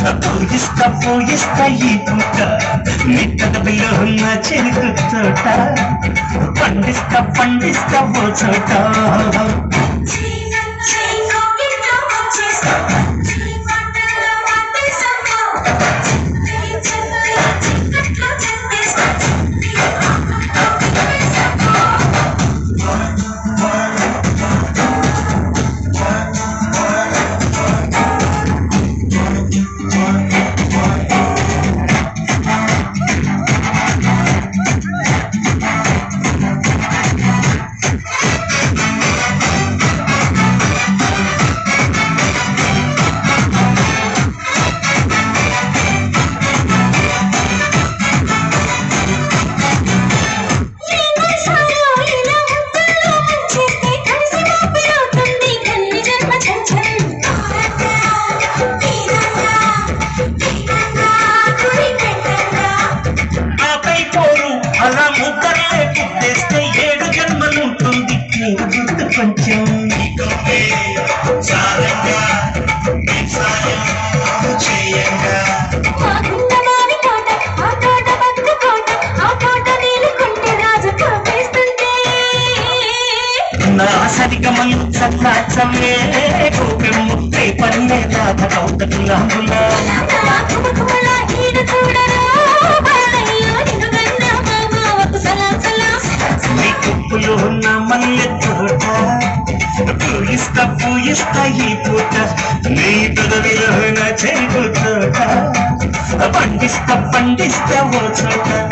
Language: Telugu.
పూజిస్తా పూజిస్తా ఈ పూట నీ పెదవిలో ఉన్న చెరుకు తోట పండిస్తా పండిస్తా ఓ చోట ఆపై పోరు అలా ముద్దలే పుట్టేస్తే ఏడు జన్మలుంటుంది నీకు గుర్తు కొంచెం నా సరిగమలు చల్లా చల్లే గోపెం ముప్పై పల్లె రాధ కౌతకులాంబులా నీ కుప్పులు ఉన్న మల్లె తోట పూయిస్తా పూయిస్తా ఈ పూట నీ పెదవిలో నా చెరుకు తోట పండిస్తా పండిస్తా ఓ చోట